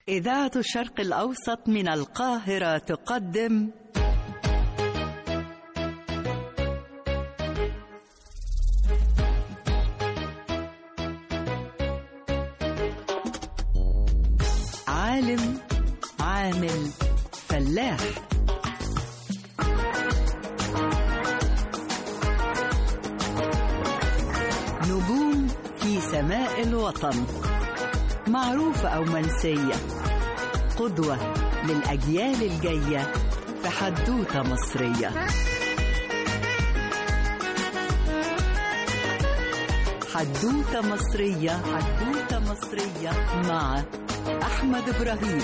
إذاعة الشرق الأوسط من القاهرة تقدم عالم عامل فلاح نجوم في سماء الوطن معروفة أو منسية قدوة للأجيال الجاية في حدوتة مصرية حدوتة مصرية حدوتة مصرية مع أحمد إبراهيم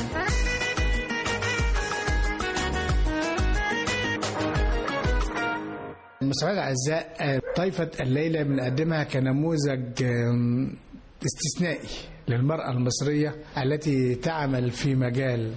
المستمعين الأعزاء طائفة الليلة بنقدمها كنموذج آم، استثنائي للمرأة المصرية التي تعمل في مجال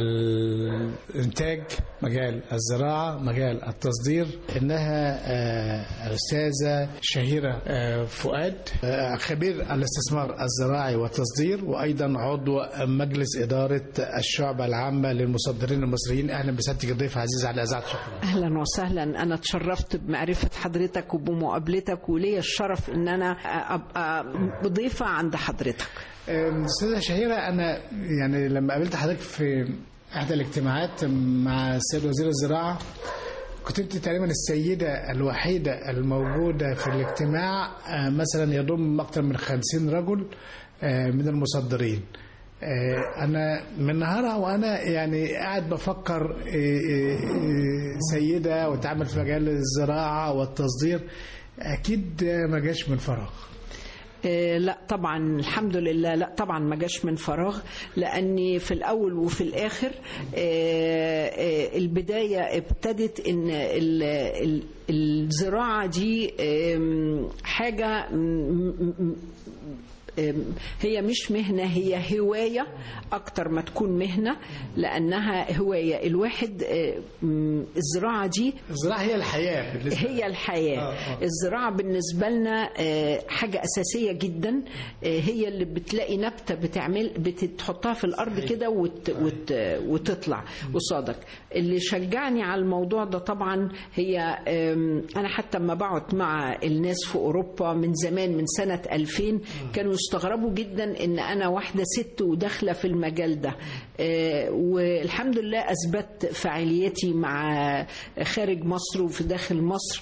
الإنتاج مجال الزراعة مجال التصدير إنها آه، الأستاذة شهيرة آه، فؤاد آه، خبير الاستثمار الزراعي والتصدير وأيضا عضو مجلس إدارة الشعبة العامة للمصدرين المصريين أهلا بسيادتك الضيف عزيز على إذاعة شكرا اهلا وسهلا انا اتشرفت بمعرفه حضرتك وبمقابلتك وليا الشرف ان انا ابقى ضيفه عند حضرتك أم، استاذه شهيره انا يعني لما قابلت حضرتك في احدى الاجتماعات مع السيد وزير الزراعه كنت انت تقريبا السيده الوحيده الموجوده في الاجتماع آه، مثلا يضم اكثر من خمسين رجل آه، من المصدرين آه، انا من نهارها وانا يعني قاعد بفكر آه، آه، آه، سيده وتعمل في مجال الزراعه والتصدير اكيد آه، ما جاش من فراغ آه، لا طبعا الحمد لله لا طبعا ما جاش من فراغ لاني في الاول وفي الاخر آه، آه، البدايه ابتدت ان ال- ال- الزراعه دي آم، حاجه م- م- آم، هي مش مهنة هي هواية أكتر ما تكون مهنة لأنها هواية الواحد آم، الزراعة دي الزراعه هي الحياه بالنسبه هي الحياة آه، آه. الزراعة بالنسبة لنا آه، حاجة أساسية جدا آه، هي اللي بتلاقي نبتة بتعمل بتحطها في الأرض كده وت وت وتطلع قصادك اللي شجعني على الموضوع ده طبعا هي آم، أنا حتى لما بقعد مع الناس في أوروبا من زمان من سنة 2000 كانوا يستغربوا جدا إن أنا واحدة ست وداخلة في المجال ده آه، والحمد لله أثبت فعاليتي مع خارج مصر وفي داخل مصر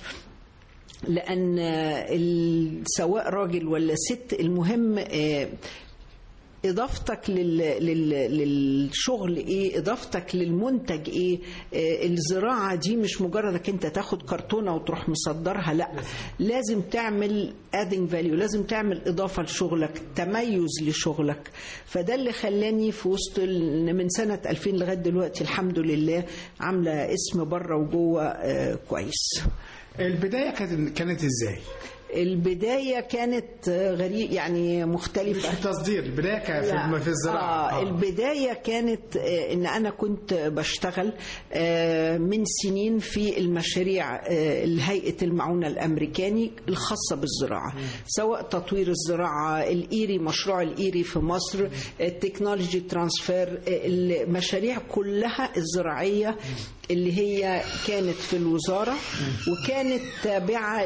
لان ال- سواء راجل ولا ست المهم آه، اضافتك لل... لل... للشغل ايه اضافتك للمنتج ايه آه، الزراعه دي مش مجردك انت تاخد كرتونه وتروح مصدرها لا لازم تعمل ادنج فاليو لازم تعمل اضافه لشغلك تميز لشغلك فده اللي خلاني في وسط ال- من سنه 2000 لغايه دلوقتي الحمد لله عامله اسم بره وجوه آه، كويس البدايه كانت كانت ازاي؟ البدايه كانت آه، غريب يعني مش مختلفه في التصدير البدايه كانت لا. في, في الزراعه آه البداية كانت آه، إن أنا كنت بشتغل آه، من سنين في المشاريع آه، لهيئة المعونة الأمريكاني الخاصة بالزراعة سواء تطوير الزراعة الإيري مشروع الإيري في مصر التكنولوجي ترانسفير آه، المشاريع كلها الزراعية اللي هي كانت في الوزارة وكانت تابعة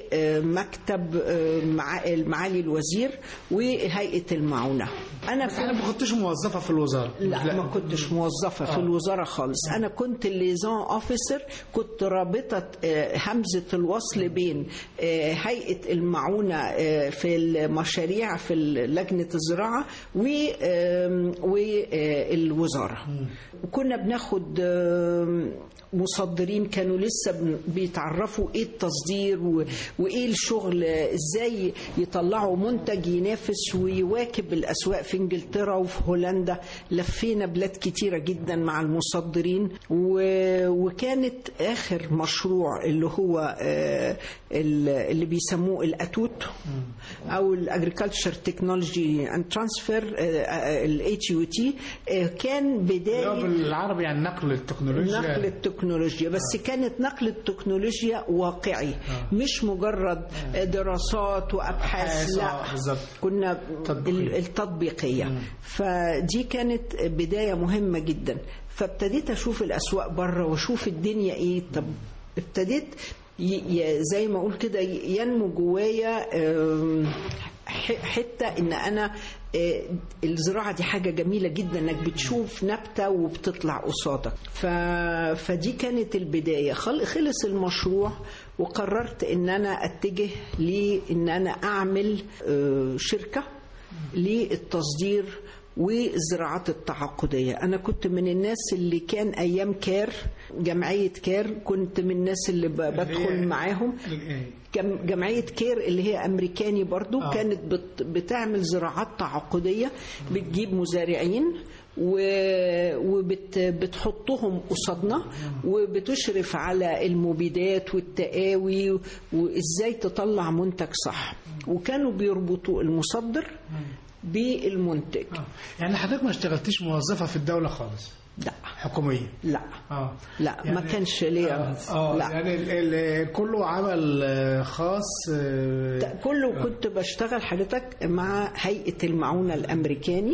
لمكتب آه، مع- معالي الوزير وهيئة المعونة أنا بس انا ما كنتش موظفه في الوزاره لا, ما كنتش موظفة في الوزارة خالص أنا كنت الليزون أوفيسر كنت رابطة آه، همزة الوصل بين آه، هيئة المعونة آه، في المشاريع في لجنة الزراعة و- آم، والوزارة وكنا بناخد آم، مصدرين كانوا لسه بن- بيتعرفوا ايه التصدير و- وايه الشغل آه، ازاي يطلعوا منتج ينافس ويواكب الاسواق في انجلترا وفي هولندا لفينا بلاد كتيره جدا مع المصدرين و- وكانت اخر مشروع اللي هو آه، ال- اللي بيسموه الاتوت او الاجريكلتشر تكنولوجي اند ترانسفير الاتش يو تي كان اللي هو بدايه بالعربي يعني نقل التكنولوجيا نقل التكنولوجيا بس كانت نقل التكنولوجيا واقعي مش مجرد دراسات وابحاث أبحاث، لا آه، بالظبط. كنا تطبيقي. ال- التطبيق افريقيه فدي كانت بدايه مهمه جدا فابتديت اشوف الاسواق بره واشوف الدنيا ايه طب ابتديت ي- ي- زي ما اقول كده ي- ينمو جوايا آم، ح- حته ان انا آه، الزراعه دي حاجه جميله جدا انك بتشوف نبته وبتطلع قصادك ف... فدي كانت البدايه خل... خلص المشروع وقررت ان انا اتجه لان انا اعمل آه، شركه للتصدير والزراعات التعاقدية أنا كنت من الناس اللي كان أيام كار جمعية كار كنت من الناس اللي ب- بدخل معاهم جم- جمعية كير اللي هي أمريكاني برضو آه. آه. كانت بت بتعمل زراعات تعاقدية بتجيب مزارعين وبتحطهم قصادنا وبتشرف على المبيدات والتقاوي وازاي تطلع منتج صح وكانوا بيربطوا المصدر بالمنتج آه. يعني حضرتك ما اشتغلتيش موظفة في الدولة خالص لا حكومية لا اه لا ما كانش ليا اه لا يعني ال ال كله عمل آه، خاص آه، ده كله كنت بشتغل حضرتك مع هيئة المعونة الأمريكاني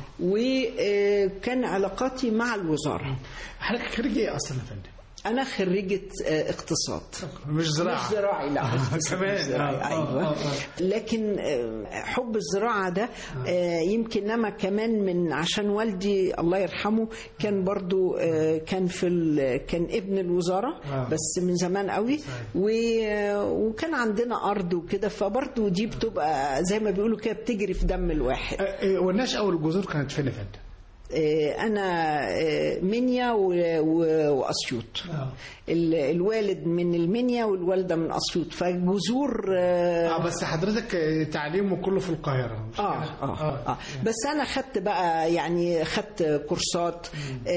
وكان علاقاتي مع الوزارة حضرتك خريج ايه اصلا يا فندم؟ أنا خريجة آه، اقتصاد مش زراعة مش زراعي لا اقتصاد كمان. مش زراعي آه، آه، أيوة آه، آه. لكن آه، حب الزراعة ده آه، يمكن نما كمان من عشان والدي الله يرحمه كان برضو آه، كان في ال- كان ابن الوزارة آه. بس من زمان قوي و- وكان عندنا أرض وكده فبرضو دي بتبقى زي ما بيقولوا كده بتجري في دم الواحد آه، آه، والنشأة والجذور كانت فين يا فندم؟ آه، أنا آه، منيا و- و- وأسيوط آه. ال- الوالد من المنيا والوالدة من أسيوط فجذور آه، اه بس حضرتك آه، تعليمه كله في القاهرة مش آه, كده؟ آه, آه بس أنا خدت بقى يعني خدت كورسات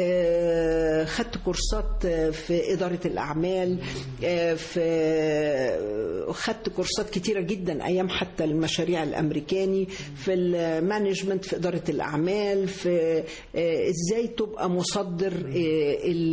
آه خدت كورسات آه، في إدارة الأعمال آه في خدت كورسات كتيرة جدا أيام حتى المشاريع الأمريكاني في المانجمنت في إدارة الأعمال في آه إزاي تبقى مصدر آه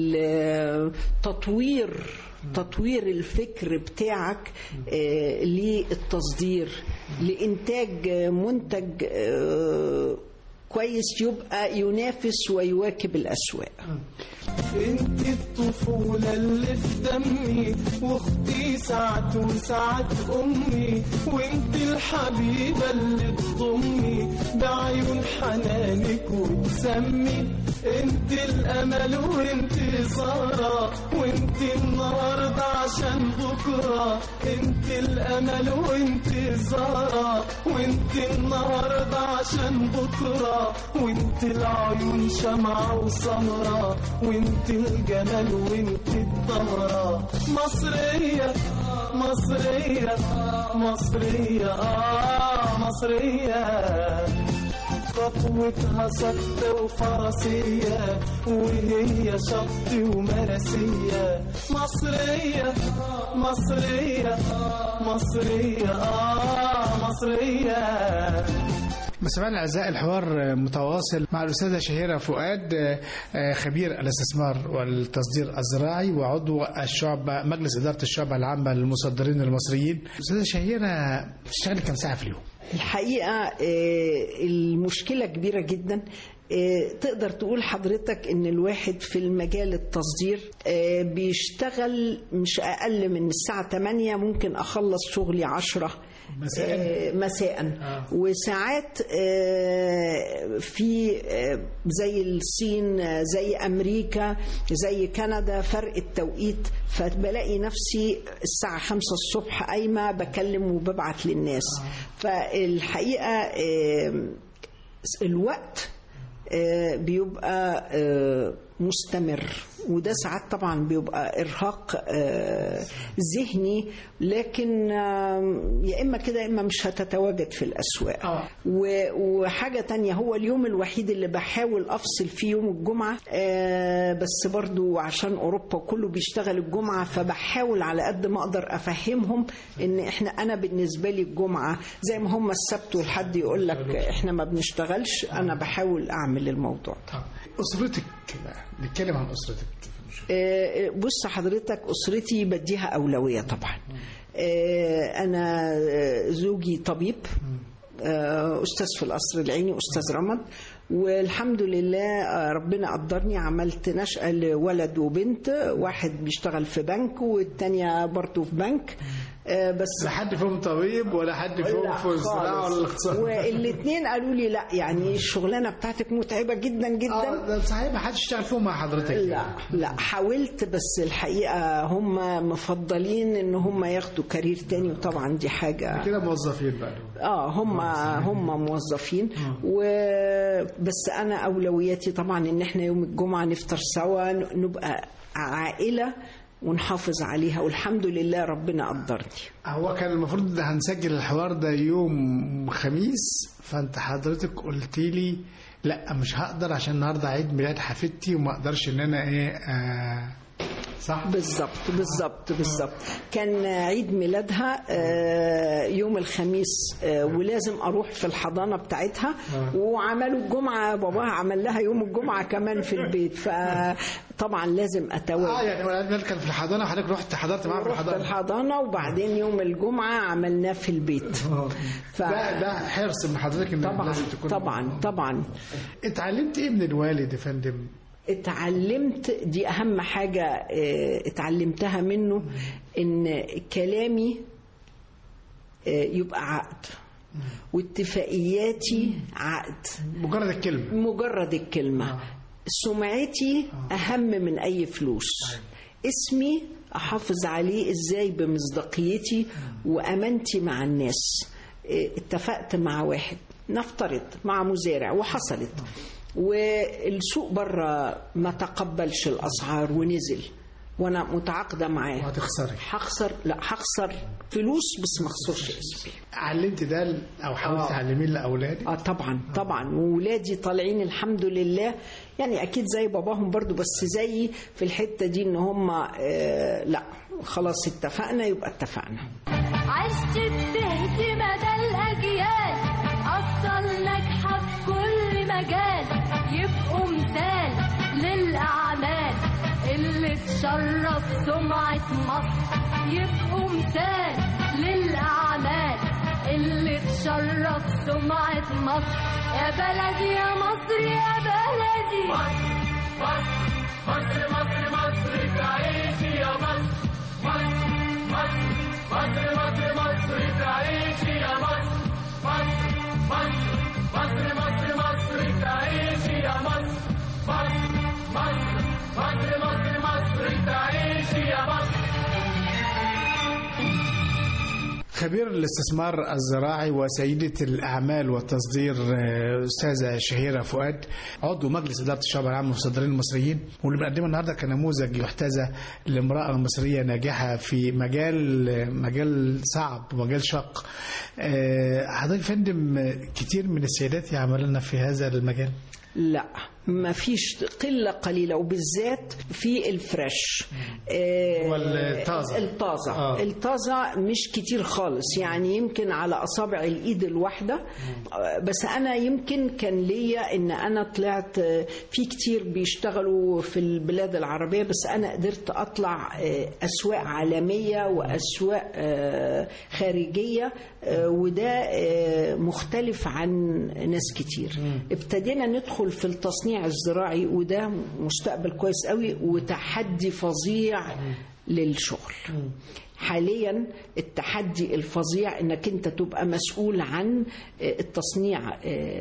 التطوير تطوير الفكر بتاعك آه، للتصدير لإنتاج آه، منتج آه، كويس يبقى ينافس ويواكب الأسواق انت الطفولة اللي في دمي واختي ساعة وساعة امي وانت الحبيبة اللي تضمي بعيون حنانك وتسمي انت الامل وانت سارة وانت النهاردة عشان بكرة انت الامل وانت زارة وانت النهاردة عشان بكرة وانت العيون شمعة وسمرة وانت الجمال وانت الطهرة مصرية مصرية مصرية آه مصرية خطوتها سكتة وفرسية وهي شط ومرسية مصرية مصرية مصرية آه مصرية مستمعينا الاعزاء الحوار متواصل مع الاستاذه شهيره فؤاد آه، خبير الاستثمار والتصدير الزراعي وعضو الشعبه مجلس اداره الشعبه العامه للمصدرين المصريين استاذه شهيره بتشتغلي كم ساعه في اليوم؟ الحقيقة آه، المشكلة كبيرة جدا آه، تقدر تقول حضرتك ان الواحد في المجال التصدير آه، بيشتغل مش اقل من الساعة 8 ممكن اخلص شغلي 10 مساء. آه، مساء آه. وساعات آه، في آه، زي الصين آه، زي امريكا زي كندا فرق التوقيت فبلاقي نفسي الساعه 5 الصبح قايمه بكلم وببعت للناس فالحقيقه آه، الوقت آه، بيبقى آه، مستمر وده ساعات طبعا بيبقى ارهاق آه، ذهني لكن آه، يا اما كده يا اما مش هتتواجد في الاسواق آه. و- وحاجه تانية هو اليوم الوحيد اللي بحاول افصل فيه يوم الجمعه آه، بس برضو عشان اوروبا كله بيشتغل الجمعه فبحاول على قد ما اقدر افهمهم ان احنا انا بالنسبه لي الجمعه زي ما هم السبت والحد يقول لك احنا ما بنشتغلش انا بحاول اعمل الموضوع ده اسرتك بقى نتكلم عن اسرتك آه، بص حضرتك أسرتي بديها أولوية طبعا آه، أنا آه، زوجي طبيب آه، استاذ في القصر العيني استاذ رمض والحمد لله آه، ربنا قدرني عملت نشأة لولد وبنت واحد بيشتغل في بنك والتانية برضه في بنك آه، بس لا حد فيهم طبيب ولا حد فيهم لا في الزراعه ولا خالص الاقتصاد والاثنين قالوا لي لا يعني الشغلانه بتاعتك متعبه جدا جدا اه ده صحيح ما حدش اشتغل فيهم مع حضرتك لا لا حاولت بس الحقيقه هم مفضلين ان هم ياخدوا كارير تاني وطبعا دي حاجه كده موظفين بقى اه هم هم موظفين وبس انا اولوياتي طبعا ان احنا يوم الجمعه نفطر سوا نبقى عائله ونحافظ عليها والحمد لله ربنا قدرني هو كان المفروض ده هنسجل الحوار ده يوم خميس فانت حضرتك قلت لي لا مش هقدر عشان النهارده عيد ميلاد حفيدتي وما اقدرش ان انا ايه آه صح بالظبط بالظبط بالظبط كان عيد ميلادها آه، يوم الخميس آه، ولازم اروح في الحضانه بتاعتها وعملوا الجمعه باباها عمل لها يوم الجمعه كمان في البيت فطبعا لازم اه اتواجد يعني هو العيد ميلاد كان في الحضانه وحضرتك رحت حضرت معاه في رحت الحضانه الحضانه وبعدين يوم الجمعه عملناه في البيت ف... ده ده حرص من حضرتك ان طبعا لازم تكون طبعا طبعا اتعلمت ايه من الوالد يا فندم؟ اتعلمت دي اهم حاجه اه، اتعلمتها منه ان كلامي اه، يبقى عقد واتفاقياتي عقد مجرد الكلمه مجرد الكلمه سمعتي اهم من اي فلوس اسمي احافظ عليه ازاي بمصداقيتي وامانتي مع الناس اه، اتفقت مع واحد نفترض مع مزارع وحصلت والسوق بره ما تقبلش الاسعار ونزل وانا متعاقده معاه وهتخسري هخسر لا هخسر فلوس بس ما اخسرش اسمي علمت ده ل- او حاولت تعلميه لاولادك اه طبعا طبعا وولادي طالعين الحمد لله يعني اكيد زي باباهم برضو بس زيي في الحته دي ان هم آه لا خلاص اتفقنا يبقى اتفقنا عشت بتهدي مدى الأجيال أفضل ناجحة في كل مجال يبقوا مثال للأعمال اللي تشرف سمعة مصر يبقوا مثال للأعمال اللي تشرف سمعة مصر يا بلدي يا مصر يا بلدي خبير الاستثمار الزراعي وسيدة الأعمال والتصدير آه، أستاذة شهيرة فؤاد عضو مجلس إدارة الشعب العام للمصدرين المصريين واللي بنقدمه النهاردة كنموذج يحتذى لامرأة مصرية ناجحة في مجال مجال صعب ومجال شاق آه، حضرتك يا فندم آه، كتير من السيدات يعملن في هذا المجال لا ما فيش قلة قليلة وبالذات في الفريش آه، والطازة. الطازة آه. الطازة مش كتير خالص يعني يمكن على أصابع الإيد الواحدة آه، بس أنا يمكن كان ليا إن أنا طلعت آه، في كتير بيشتغلوا في البلاد العربية بس أنا قدرت أطلع آه، أسواق عالمية وأسواق آه، خارجية آه، وده آه، مختلف عن ناس كتير ابتدينا ندخل في التصنيع الزراعي وده مستقبل كويس قوي وتحدي فظيع للشغل حاليا التحدي الفظيع انك انت تبقى مسؤول عن آه، التصنيع آه،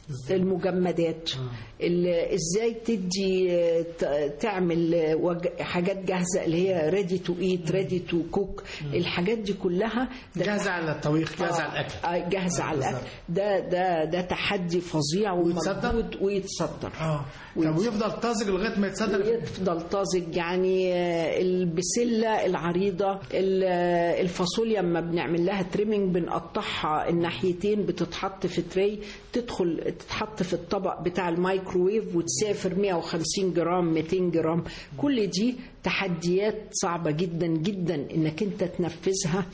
المجمدات ال- ازاي تدي آه، ت- تعمل آه، وج- حاجات جاهزه اللي هي ريدي تو ايت ريدي تو كوك الحاجات دي كلها ده جاهزة على الطبيخ جاهزة على الأكل آه، جاهزة على الأكل ده ده ده تحدي فظيع ويتصدر؟ ومجهود ويتصدر اه طب ويفضل طازج لغاية ما يتصدر يفضل طازج يعني آه، البسلة العريضة ال- آه، الفاصوليا لما بنعمل لها تريمنج بنقطعها الناحيتين بتتحط في تري تدخل تتحط في الطبق بتاع الميكروويف وتسافر 150 جرام 200 جرام كل دي تحديات صعبة جدا جدا انك انت تنفذها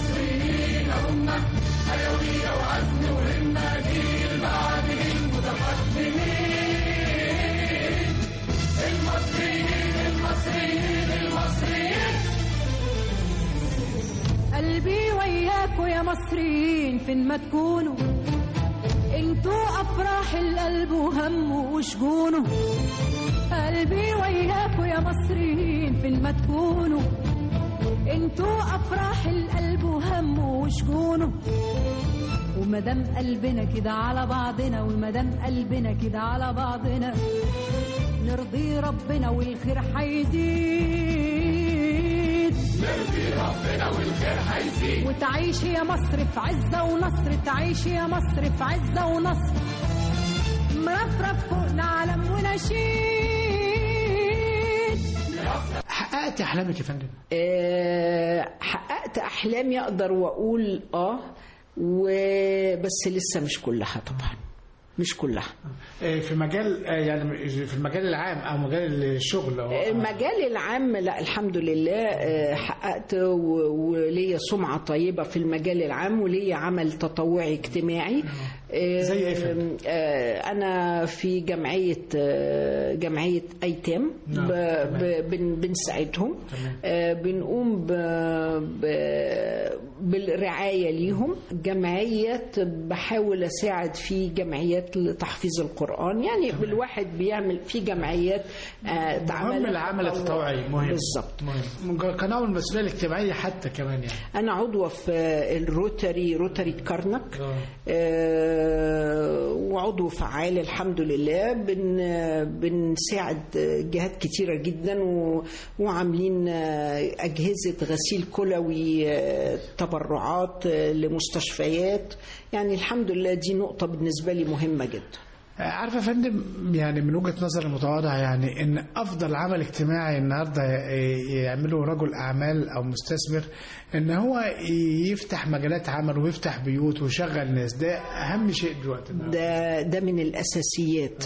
قلبي وياكوا يا مصريين فين ما تكونوا انتوا افراح القلب وهمه وشجونه قلبي وياكوا يا مصريين فين ما تكونوا انتوا افراح القلب وهمه وشجونه ومدام قلبنا كده على بعضنا ومدام قلبنا كده على بعضنا نرضي ربنا والخير هيزيد وتعيش يا مصر في عزة ونصر تعيش يا مصر في عزة ونصر مرفرف فوقنا علم ونشيد حققت احلامك يا فندم آه، حققت احلامي اقدر واقول اه وبس لسه مش كلها طبعا مش كلها آه، في مجال آه، يعني في المجال العام او مجال الشغل أو- المجال العام لا الحمد لله آه، حققت و- وليا سمعة طيبة في المجال العام وليا عمل تطوعي اجتماعي آه، زي إيه يا فندم؟ آه، أنا في جمعية آه، جمعية أيتام نعم، ب- تمام. ب- بن- بنساعدهم تمام. آه، بنقوم ب... ب... بالرعاية ليهم جمعية بحاول أساعد في جمعيات لتحفيظ القرآن يعني بالواحد بيعمل في جمعيات آه، تعمل مهم العمل التطوعي مهم بالظبط مهم كنوع من المسؤوليه الاجتماعيه حتى كمان يعني أنا عضوة في الروتري روتري كارنك آه. آه، وعضو فعال الحمد لله بن بنساعد جهات كتيرة جدا و- وعاملين آه، أجهزة غسيل كلوي آه، تبرعات آه، لمستشفيات يعني الحمد لله دي نقطة بالنسبة لي مهمة جدا عارفه يا فندم يعني من وجهه نظري المتواضعه يعني ان افضل عمل اجتماعي النهارده ي- يعمله رجل اعمال او مستثمر ان هو يفتح مجالات عمل ويفتح بيوت ويشغل ناس ده اهم شيء دلوقتي ده ده من الاساسيات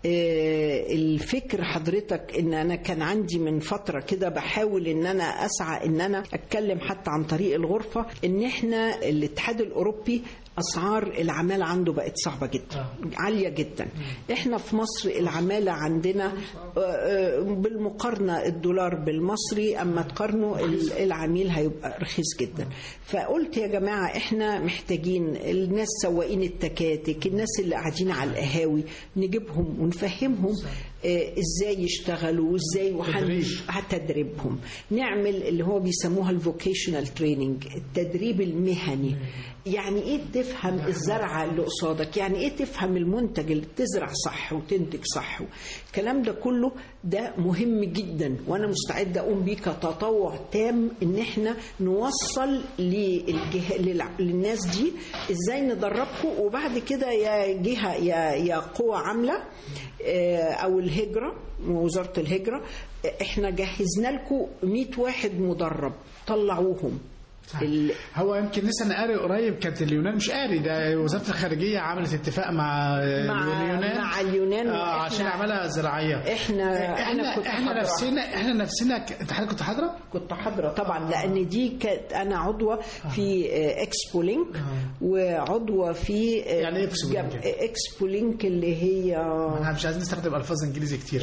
آه، الفكر حضرتك ان انا كان عندي من فتره كده بحاول ان انا اسعى ان انا اتكلم حتى عن طريق الغرفه ان احنا الاتحاد الاوروبي اسعار العماله عنده بقت صعبه جدا عاليه جدا احنا في مصر العماله عندنا آه، آه، بالمقارنه الدولار بالمصري اما تقارنه ال- العميل هيبقى رخيص جدا فقلت يا جماعه احنا محتاجين الناس سواقين التكاتك الناس اللي قاعدين على القهاوي نجيبهم ونفهمهم آه، ازاي يشتغلوا وازاي تدريب. هتدريبهم نعمل اللي هو بيسموها الفوكيشنال تريننج التدريب المهني يعني ايه تفهم الزرعه اللي قصادك يعني ايه تفهم المنتج اللي تزرع صح وتنتج صح الكلام ده كله ده مهم جدا وانا مستعده اقوم بيه كتطوع تام ان احنا نوصل للجه... للع- للناس دي ازاي ندربكم وبعد كده يا جهه يا يا قوه عامله آه، او الهجره وزاره الهجره آه، احنا جهزنا لكم 100 واحد مدرب طلعوهم ال... هو يمكن لسه انا قاري قريب كانت اليونان مش قاري ده وزاره الخارجيه عملت اتفاق مع, مع- اليونان مع اليونان آه وإحنا- عشان عملها زراعيه احنا احنا كنت احنا حاضرة. نفسنا احنا نفسنا ك- انت حضرتك كنت حاضره؟ كنت حاضرة طبعا لأن دي كانت أنا عضوة في آه، إكسبو لينك وعضوة في آه، يعني إيه إكسبو جم- لينك؟ آه، إكسبو لينك اللي هي احنا مش عايزين نستخدم الفاظ انجليزي كتير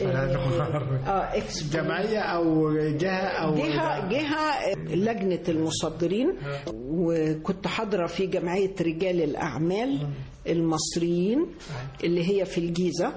اه إكسبو جمعيه او جهه او جهة جهة لجنة المصدرين وكنت حاضرة في جمعية رجال الأعمال المصريين اللي هي في الجيزة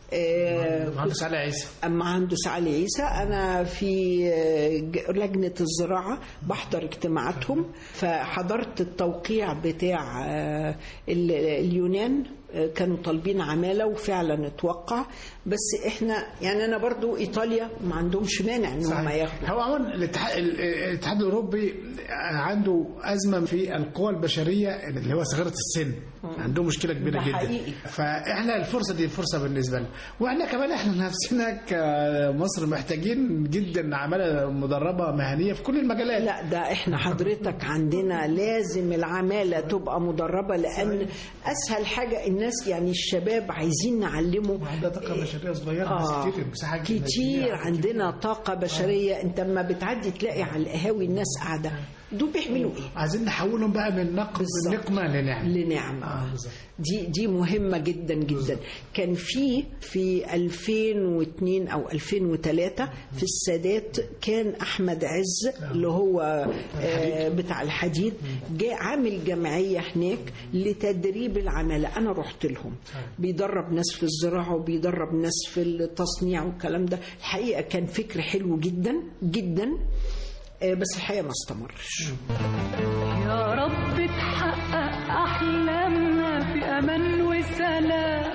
آه، مهندس علي عيسى مهندس علي عيسى انا في ج- لجنه الزراعه بحضر اجتماعاتهم فحضرت التوقيع بتاع آه، ال- اليونان آه، كانوا طالبين عماله وفعلا اتوقع بس احنا يعني انا برضو ايطاليا ما عندهمش مانع ان هم ياخدوا هو عموما الاتحاد الاتحاد الاوروبي عنده ازمه في القوى البشريه اللي هو صغيره السن عندهم مشكله كبيره ده جدا حقيقي. فاحنا الفرصه دي فرصه بالنسبه لنا واحنا كمان احنا نفسنا كمصر محتاجين جدا عماله مدربه مهنيه في كل المجالات لا ده احنا حضرتك عندنا لازم العمالة تبقى مدربة لأن أسهل حاجة الناس يعني الشباب عايزين نعلمه عندها طاقه بشريه صغيره آه بس كتير مساحه كتير عندنا طاقة بشرية انت لما بتعدي تلاقي على القهاوي الناس قاعدة دول بيعملوا ايه عايزين نحولهم بقى من نقم بالظبط. نقمه لنعمه لنعمة آه، بالظبط. دي دي مهمة جدا جدا كان في في 2002 أو 2003 في السادات كان أحمد عز اللي هو آه، بتاع الحديد جاء عامل جمعية هناك لتدريب العمالة أنا رحت لهم بيدرب ناس في الزراعة وبيدرب ناس في التصنيع والكلام ده الحقيقة كان فكر حلو جدا جدا آه، بس الحقيقة ما استمرش يا رب تحقق أحلامنا في أمان وسلام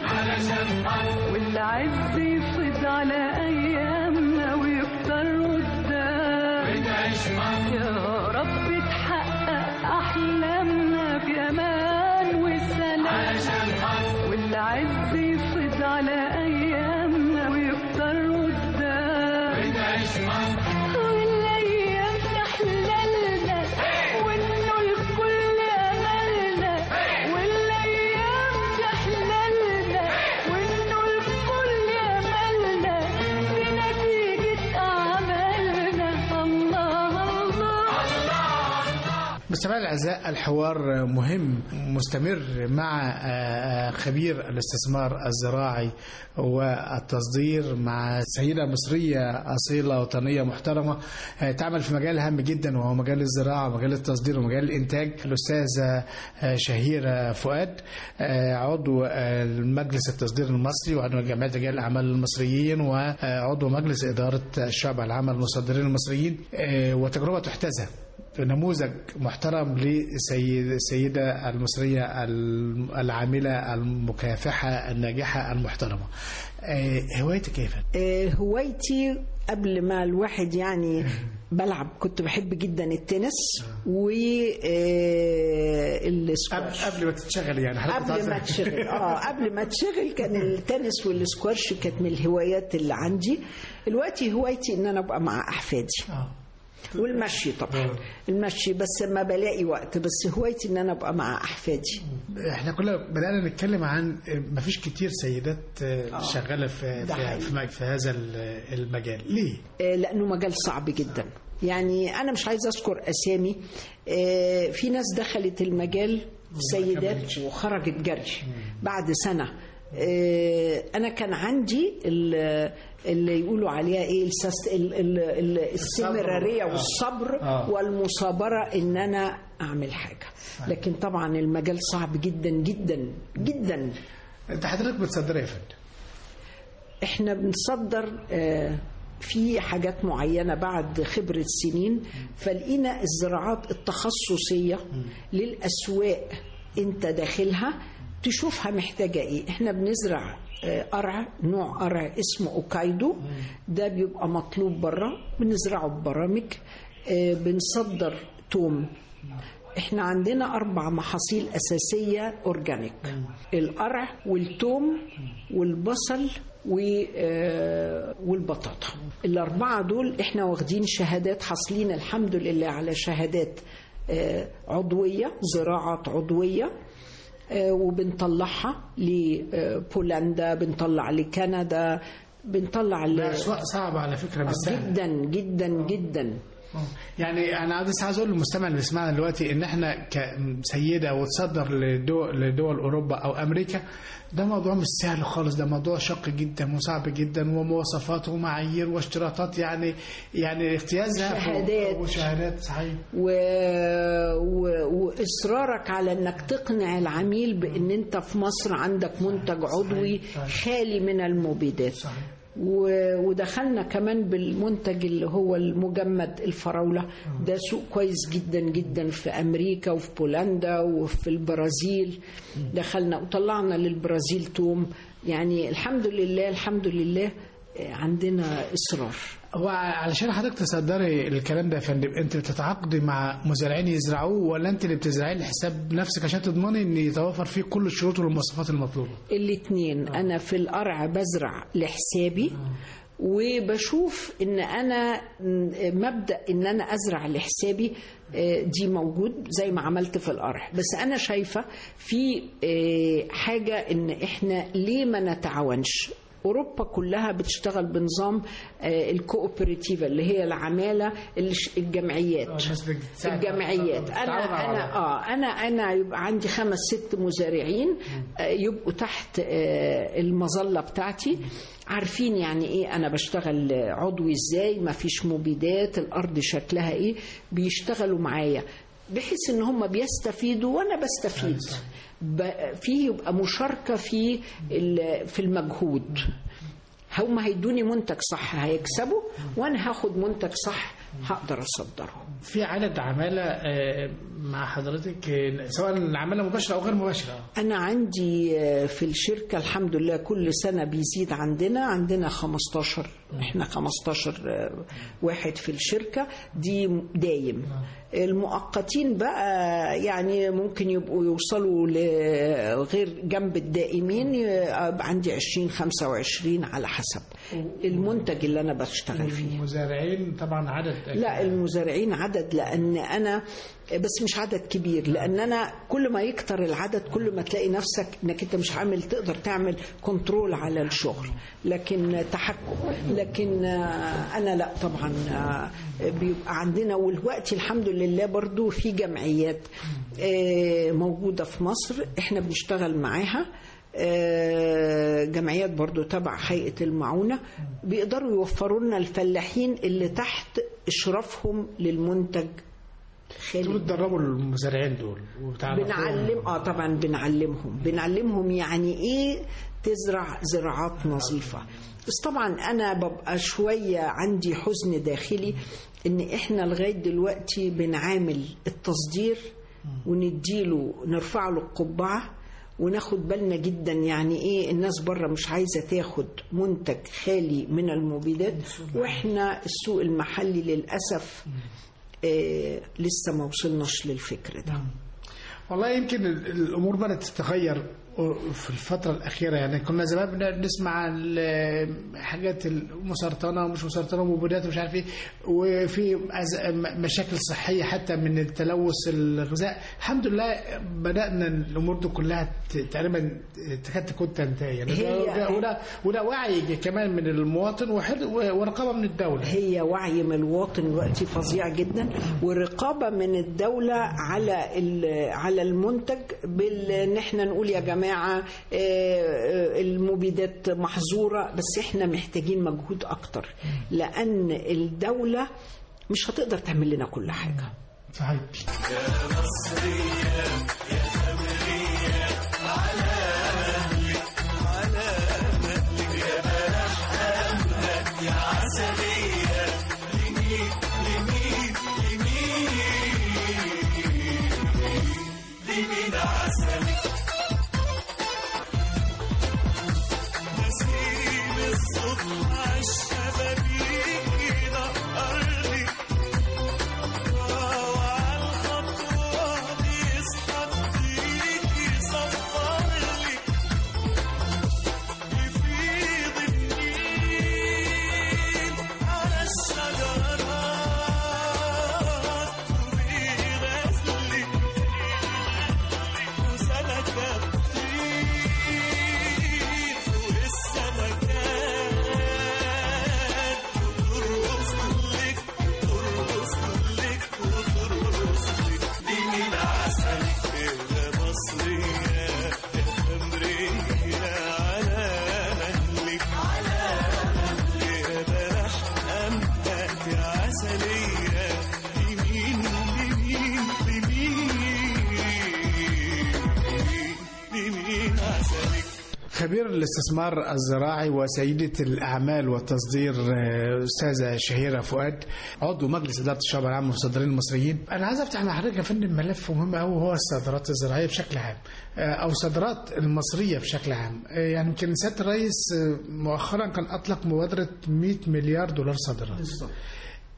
والعز يفيض على أيامنا ويكتر قدام يا رب تحقق أحلامنا في أمان وسلام والعز يفيض على أيامنا ويكتر قدام والايام تحللنا وانه الكل املنا والايام تحللنا وانه الكل املنا بنتيجه اعمالنا الله الله مستمعي الاعزاء الحوار مهم مستمر مع آه، خبير الاستثمار الزراعي والتصدير مع سيده مصريه اصيله وطنيه محترمه آه، تعمل في مجال هام جدا وهو مجال الزراعه ومجال التصدير ومجال الانتاج الاستاذه آه، شهيره فؤاد آه، عضو آه، مجلس التصدير المصري وعضو جمعيه رجال الاعمال المصريين وعضو مجلس اداره الشعب العام المصدرين المصريين آه، وتجربه تحتذى نموذج محترم للسيدة المصرية العاملة المكافحة الناجحة المحترمة آه، هوايتك كيف؟ آه، هوايتي قبل ما الواحد يعني بلعب كنت بحب جدا التنس و آه، قبل السكواش قبل ما تتشغل يعني حضرتك قبل ما عايزة- تشغل اه قبل ما تشغل كان التنس والسكواش كانت من الهوايات اللي عندي دلوقتي هوايتي ان انا ابقى مع احفادي آه. والمشي طبعا المشي بس ما بلاقي وقت بس هوايتي ان انا ابقى مع احفادي احنا كنا بدأنا نتكلم عن ما فيش كتير سيدات آه، شغالة في ده في, حقيقي. في, مج- في هذا ال- المجال ليه؟ آه، لانه مجال صعب جدا يعني انا مش عايزه اذكر اسامي آه، في ناس دخلت المجال سيدات وخرجت جري بعد سنه آه، انا كان عندي ال- اللي يقولوا عليها ايه السست ال- ال- ال- الاستمراريه آه. والصبر آه. والمصابره ان انا اعمل حاجه لكن طبعا المجال صعب جدا جدا جدا انت حضرتك بتصدرها يا فندم احنا بنصدر آه، في حاجات معينة بعد خبرة سنين فلقينا الزراعات التخصصية للأسواق انت داخلها تشوفها محتاجة ايه احنا بنزرع آه، قرع نوع قرع اسمه اوكايدو ده بيبقى مطلوب بره بنزرعه ببرامج آه، بنصدر توم احنا عندنا اربع محاصيل اساسيه اورجانيك القرع والثوم والبصل و- آه، والبطاطا الاربعه دول احنا واخدين شهادات حاصلين الحمد لله على شهادات آه، عضويه زراعات عضويه آه، وبنطلعها لبولندا بنطلع لكندا بنطلع ل... أسواق صعبة على فكرة مش سهلة جدا جدا جدا يعني انا بس عايز اقول للمستمع اللي بيسمعنا دلوقتي ان احنا كسيده وتصدر لدول, لدول اوروبا او امريكا ده موضوع مش سهل خالص ده موضوع شق جدا وصعب جدا ومواصفات ومعايير واشتراطات يعني يعني اجتيازها في- شهادات. وشهادات صحيح و... و... واصرارك على انك تقنع العميل بان انت في مصر عندك منتج عضوي خالي من المبيدات صحيح. و... ودخلنا كمان بالمنتج اللي هو المجمد الفراوله ده سوق كويس جدا جدا في امريكا وفي بولندا وفي البرازيل دخلنا وطلعنا للبرازيل توم يعني الحمد لله الحمد لله عندنا اصرار هو علشان حضرتك تصدري الكلام ده يا فندم انت بتتعاقدي مع مزارعين يزرعوه ولا انت اللي بتزرعيه لحساب نفسك عشان تضمني ان يتوفر فيه كل الشروط والمواصفات المطلوبه الاثنين انا في القرع بزرع لحسابي وبشوف ان انا م- مبدا ان انا ازرع لحسابي آه، دي موجود زي ما عملت في القرع بس انا شايفه في آه، حاجه ان احنا ليه ما نتعاونش اوروبا كلها بتشتغل بنظام آه، الكوبريتيفا اللي هي العماله الش- الجمعيات الناس بتساعد- الجمعيات بتتعاون انا مع انا اه انا انا يبقى عندي خمس ست مزارعين آه، يبقوا تحت آه، المظله بتاعتي عارفين يعني ايه انا بشتغل عضوي ازاي ما فيش مبيدات الارض شكلها ايه بيشتغلوا معايا بحيث ان هم بيستفيدوا وانا بستفيد ب- في يبقى مشاركه في ال- في المجهود هم هيدوني منتج صح هيكسبوا وانا هاخد منتج صح هقدر اصدره في عدد عمالة آه، مع حضرتك آه، سواء عمالة مباشرة أو غير مباشرة أنا عندي آه، في الشركة الحمد لله كل سنة بيزيد عندنا عندنا 15 إحنا 15 آه، واحد في الشركة دي دايم المؤقتين بقى يعني ممكن يبقوا يوصلوا لغير جنب الدائمين يبقى عندي 20 25 على حسب المنتج اللي أنا بشتغل فيه المزارعين طبعا عدد لا المزارعين عدد لان انا بس مش عدد كبير لان انا كل ما يكتر العدد كل ما تلاقي نفسك انك انت مش عامل تقدر تعمل كنترول على الشغل لكن تحكم لكن آه، انا لا طبعا آه، بيبقى عندنا والوقت الحمد لله برضو في جمعيات آه، موجوده في مصر احنا بنشتغل معاها آه، جمعيات برضو تبع هيئة المعونة بيقدروا يوفروا لنا الفلاحين اللي تحت إشرافهم للمنتج انتوا خالي بتدربوا المزارعين دول وبتعرفوا بنعلم اه طبعا بنعلمهم بنعلمهم يعني ايه تزرع زراعات نظيفة بس طبعا انا ببقى شوية عندي حزن داخلي ان احنا لغاية دلوقتي بنعامل التصدير ونديله نرفع له القبعة وناخد بالنا جدا يعني ايه الناس بره مش عايزه تاخد منتج خالي من المبيدات واحنا السوق المحلي للاسف آه لسه ما وصلناش للفكر ده والله يمكن ال- الامور بدات تتغير في الفترة الأخيرة يعني كنا زمان بن- نسمع عن ال- حاجات المسرطنة ومش مسرطنة ومبيدات ومش عارف ايه وفي أز- م- مشاكل صحية حتى من التلوث الغذاء الحمد لله بدأنا الأمور دي كلها ت- تقريبا تكاد تكون تنتهي يعني هي- وده, وده, وده وعي كمان من المواطن وحد- ورقابة من الدولة هي وعي من الواطن دلوقتي فظيع جدا ورقابه من الدوله على ال- على المنتج بال ان احنا نقول يا جماعه آه، آه، المبيدات محظوره بس احنا محتاجين مجهود اكتر لان الدوله مش هتقدر تعمل لنا كل حاجه صحيح خبير الاستثمار الزراعي وسيدة الأعمال والتصدير آه، أستاذة شهيرة فؤاد عضو مجلس إدارة الشعب العام والمصدرين المصريين أنا عايز أفتح مع حضرتك يا فندم ملف مهم أوي وهو الصادرات الزراعية بشكل عام آه، أو الصادرات المصرية بشكل عام آه، يعني يمكن سيادة الرئيس آه، مؤخرا كان أطلق مبادرة 100 مليار دولار صادرات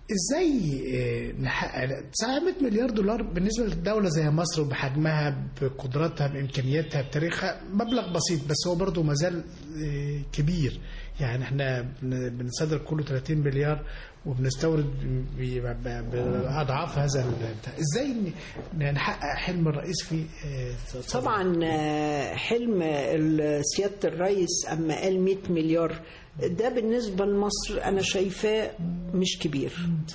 ازاي آه، نحقق 900 مليار دولار بالنسبه لدوله زي مصر وبحجمها بقدراتها بامكانياتها بتاريخها مبلغ بسيط بس هو برضه ما زال آه، كبير يعني احنا بن- بنصدر كله 30 مليار وبنستورد ب- ب- ب- باضعاف هذا البتاع. ازاي ن- نحقق حلم الرئيس في آه، طبعا آه، حلم ال- سيادة الرئيس أما قال 100 مليار ده بالنسبة لمصر أنا شايفاه مش كبير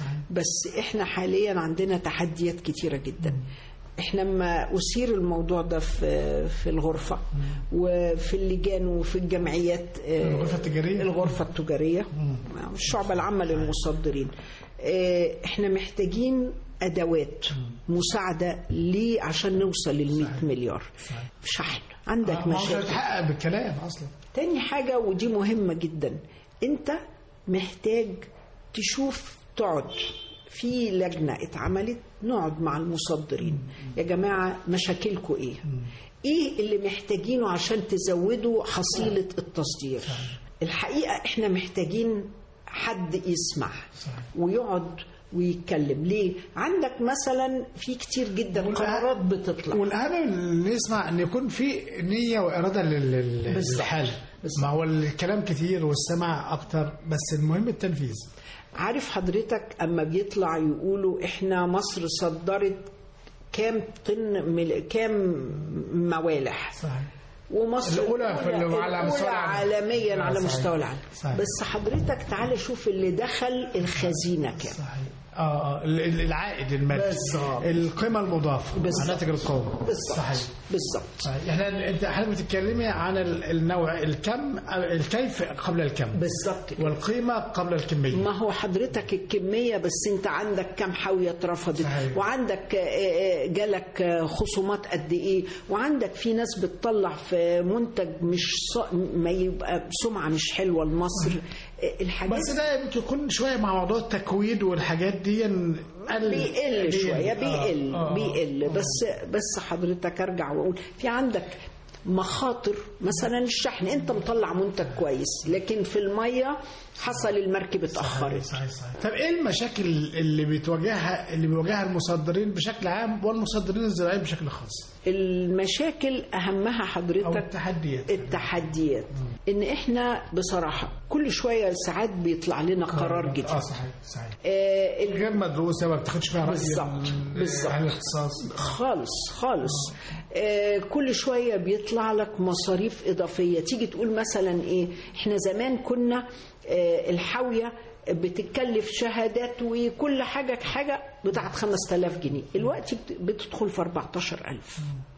بس إحنا حاليا عندنا تحديات كتيرة جدا احنا لما أثير الموضوع ده في في الغرفة وفي اللجان وفي الجمعيات آه، الغرفة التجارية؟ الغرفة التجارية الشعبة العامة للمصدرين آه، احنا محتاجين ادوات مساعده ليه عشان نوصل لل 100 مليار شحن عندك آه، ما هو مش مشاكل هيتحقق بالكلام اصلا تاني حاجة ودي مهمة جدا انت محتاج تشوف تقعد في لجنة اتعملت نقعد مع المصدرين يا جماعة مشاكلكم ايه ايه اللي محتاجينه عشان تزودوا حصيلة التصدير الحقيقة احنا محتاجين حد يسمع ويقعد ويتكلم ليه عندك مثلا في كتير جدا والأهم- قرارات بتطلع والاهم اللي نسمع ان يكون في نيه واراده لل- لل- بالظبط. للحل ما هو الكلام كتير والسمع اكتر بس المهم التنفيذ عارف حضرتك اما بيطلع يقولوا احنا مصر صدرت كام طن مل... كام موالح صحيح ومصر الأولى في ال- على مستوى الأولى العالم. عالميا آه، على صحيح. مستوى العالم صحيح. بس حضرتك تعالى شوف اللي دخل الخزينة كام صحيح اه اه ال- ال- العائد المادي بالظبط. القيمه المضافه بالظبط. الناتج القومي بالظبط صحيح بالظبط صحيح احنا انت حضرتك بتتكلمي عن ال- النوع الكم الكيف قبل الكم بالظبط كده. والقيمه قبل الكميه ما هو حضرتك الكمية بس انت عندك كم حاوية اترفضت صحيح. وعندك آه، آه، جالك آه، خصومات قد ايه وعندك في ناس بتطلع في منتج مش ص- ما يبقى سمعة مش حلوة لمصر آه، الحاجات بس ده يمكن يكون شويه مع موضوع التكويد والحاجات دي قل بيقل شويه آه، بيقل آه، بيقل بس بس حضرتك ارجع واقول في عندك مخاطر مثلا الشحن انت مطلع منتج كويس لكن في الميه حصل المركب اتاخرت صحيح صحيح طب ايه المشاكل اللي بتواجهها اللي بيواجهها المصدرين بشكل عام والمصدرين الزراعيين بشكل خاص المشاكل اهمها او حضرتك التحديات التحديات ان احنا بصراحه كل شويه ساعات بيطلع لنا قرار اه جديد صحيح صحيح آه، ال- غير مدروسه ما بتاخدش فيها راي بالظبط، ال- بالظبط. اهل الاختصاص خالص خالص آه كل شوية بيطلع لك مصاريف إضافية تيجي تقول مثلا إيه إحنا زمان كنا آه الحاوية بتتكلف شهادات وكل حاجة حاجة بتاعت 5000 جنيه الوقت بت- بتدخل في 14000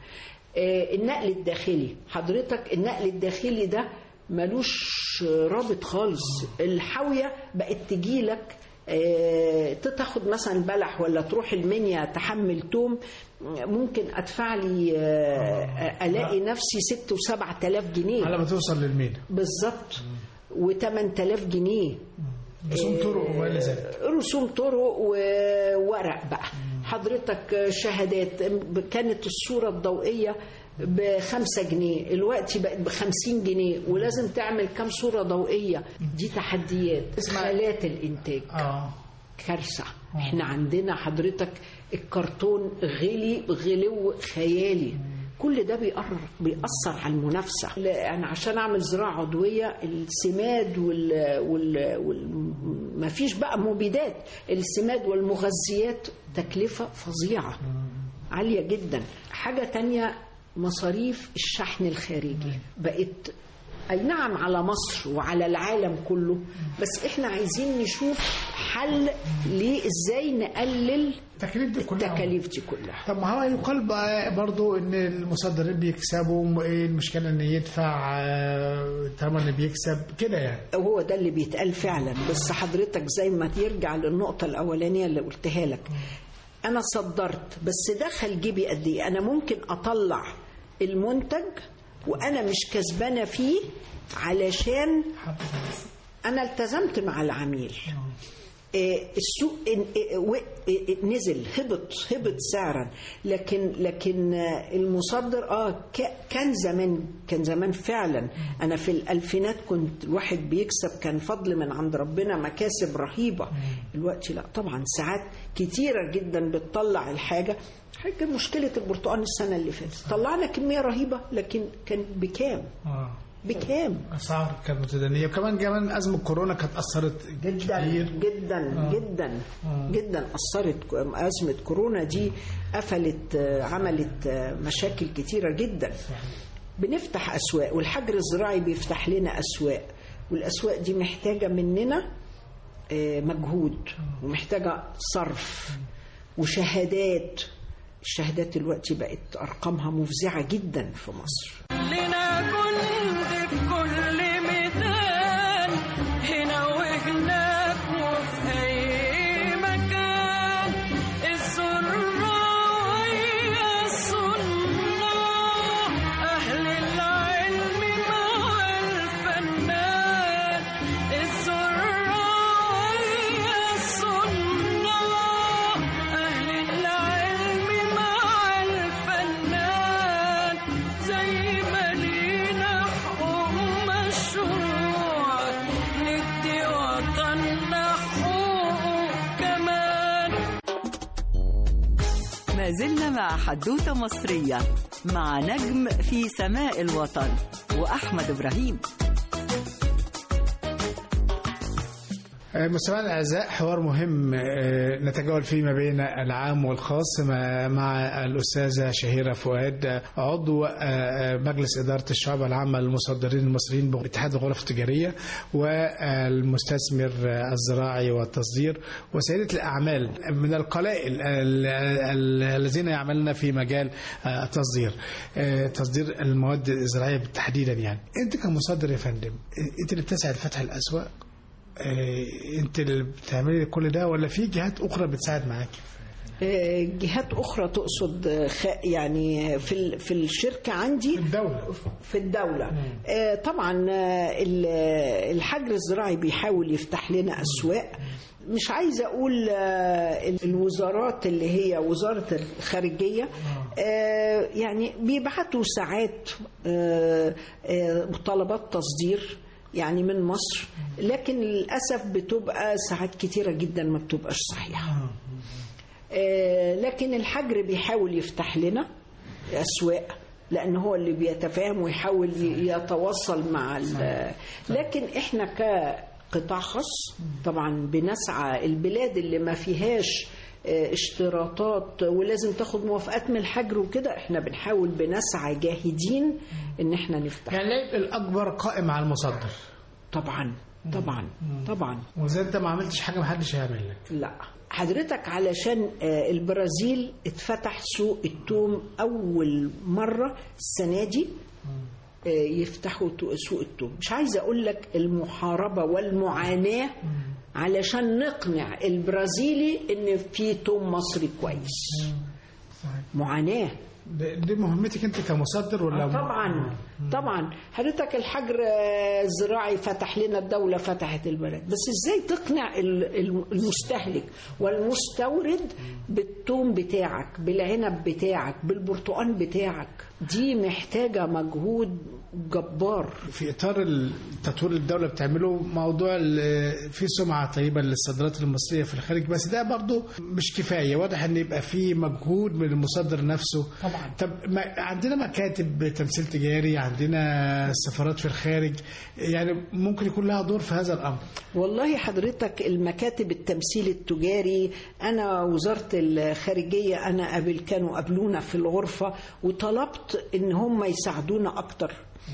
آه النقل الداخلي حضرتك النقل الداخلي ده ملوش رابط خالص الحاوية بقت تجيلك آه، تاخد مثلا بلح ولا تروح المنيا تحمل توم ممكن ادفع لي آه، الاقي نفسي ست وسبعة آلاف جنيه على ما توصل للمينا بالظبط وثمان تلاف جنيه رسوم طرق وما الى ذلك رسوم طرق وورق بقى حضرتك شهادات كانت الصورة الضوئية بخمسة جنيه الوقت بقت بخمسين جنيه ولازم تعمل كم صورة ضوئية دي تحديات خالات الإنتاج اه كارثة احنا عندنا حضرتك الكرتون غلي غلو خيالي كل ده بيقرر بيأثر على المنافسة لا، أنا عشان أعمل زراعة عضوية السماد وال, وال... وال... ما فيش بقى مبيدات السماد والمغذيات تكلفة فظيعة عالية جدا حاجة تانية مصاريف الشحن الخارجي بقت اي نعم على مصر وعلى العالم كله بس احنا عايزين نشوف حل ليه ازاي نقلل التكاليف دي كلها التكاليف دي كلها طب ما هو يقال بقى برضو ان المصدرين بيكسبوا ايه المشكله ان يدفع آه، طالما انه بيكسب كده يعني وهو ده اللي بيتقال فعلا بس حضرتك زي ما يرجع للنقطة الأولانية اللي قلتها لك أنا صدرت بس دخل جيبي قد إيه أنا ممكن أطلع المنتج وأنا مش كسبانة فيه علشان أنا التزمت مع العميل آه، السوق إن- آه، و- آه، نزل هبط هبط سعرا لكن لكن آه، المصدر اه ك- كان زمان كان زمان فعلا انا في الالفينات كنت الواحد بيكسب كان فضل من عند ربنا مكاسب رهيبه الوقت لا طبعا ساعات كتيره جدا بتطلع الحاجه حاجه مشكله البرتقال السنه اللي فاتت طلعنا كميه رهيبه لكن كان بكام اه بكام اسعار كانت متدنيه وكمان كمان ازمه كورونا كانت اثرت جدا كتير جدا جدا جدا اثرت ازمه كورونا دي قفلت آه، عملت آه، مشاكل كتيره جدا بنفتح اسواق والحجر الزراعي بيفتح لنا اسواق والاسواق دي محتاجه مننا آه، مجهود ومحتاجه صرف وشهادات الشهادات دلوقتي بقت ارقامها مفزعه جدا في مصر لنا جند في كل ميدان هنا وهناك وفي أي مكان الزراعية الصناع أهل العلم مع الفنان الزراعية الصناع أهل العلم مع الفنان زي ما لينا حقوق مشروع ندي وطننا حقوقه كمان ما زلنا مع حدوتة مصرية مع نجم في سماء الوطن وأحمد إبراهيم آه، مستمعينا الاعزاء حوار مهم آه، نتجول فيه ما بين العام والخاص مع- مع الاستاذه شهيره فؤاد آه، عضو آه، آه، مجلس اداره الشعب العامه للمصدرين المصريين باتحاد الغرف التجاريه والمستثمر آه، الزراعي والتصدير وسيده الاعمال من القلائل ال- ال- الذين يعملون في مجال آه، التصدير آه، تصدير المواد الزراعيه تحديدا يعني انت كمصدر يا فندم انت اللي بتسعى لفتح الاسواق آه، انت اللي بتعملي كل ده ولا في جهات اخرى بتساعد معاكي آه، جهات اخرى تقصد آه، خ- يعني في ال- في الشركه عندي الدولة في الدولة آه، طبعا آه، ال- الحجر الزراعي بيحاول يفتح لنا أسواق مش عايزة أقول آه، الوزارات اللي هي وزارة الخارجية آه، يعني بيبعتوا ساعات آه، آه، طلبات تصدير يعني من مصر لكن للأسف بتبقى ساعات كتيرة جدا ما بتبقاش صحيحة آه، لكن الحجر بيحاول يفتح لنا أسواق لأن هو اللي بيتفاهم ويحاول ي- يتواصل مع ال- لكن إحنا كقطاع خاص طبعا بنسعى البلاد اللي ما فيهاش آه، اشتراطات ولازم تاخد موافقات من الحجر وكده احنا بنحاول بنسعى جاهدين ان احنا نفتح يعني العيب الاكبر قائم على المصدر طبعا طبعا طبعا واذا انت ما عملتش حاجه ما حدش هيعمل لك لا حضرتك علشان آه، البرازيل اتفتح سوق التوم أول مرة السنة دي آه، يفتحوا تو- سوق التوم مش عايزة أقول لك المحاربة والمعاناة علشان نقنع البرازيلي إن في توم مصري كويس معاناة ده- دي مهمتك انت كمصدر ولا طبعا طبعا حضرتك الحجر آه، الزراعي فتح لنا الدولة فتحت البلد بس ازاي تقنع ال- ال- المستهلك والمستورد بالثوم بتاعك بالعنب بتاعك بالبرتقال بتاعك دي محتاجة مجهود جبار في اطار التطوير اللي الدوله بتعمله موضوع ال- في سمعه طيبه للصادرات المصريه في الخارج بس ده برضه مش كفايه واضح ان يبقى في مجهود من المصدر نفسه طبعا. طب ما عندنا مكاتب تمثيل تجاري عندنا سفارات في الخارج يعني ممكن يكون لها دور في هذا الامر والله حضرتك المكاتب التمثيل التجاري انا وزاره الخارجيه انا قبل كانوا قابلونا في الغرفه وطلبت ان هم يساعدونا اكتر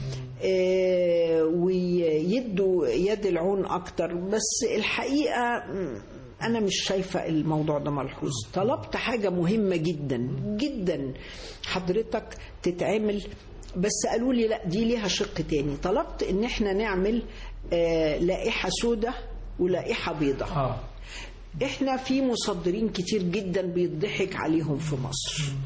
آه، ويدوا يد العون اكتر بس الحقيقه م، انا مش شايفه الموضوع ده ملحوظ طلبت حاجه مهمه جدا جدا حضرتك تتعمل بس قالوا لي لا دي ليها شق تاني طلبت ان احنا نعمل آه، لائحه سوداء ولائحه بيضاء اه احنا في مصدرين كتير جدا بيضحك عليهم في مصر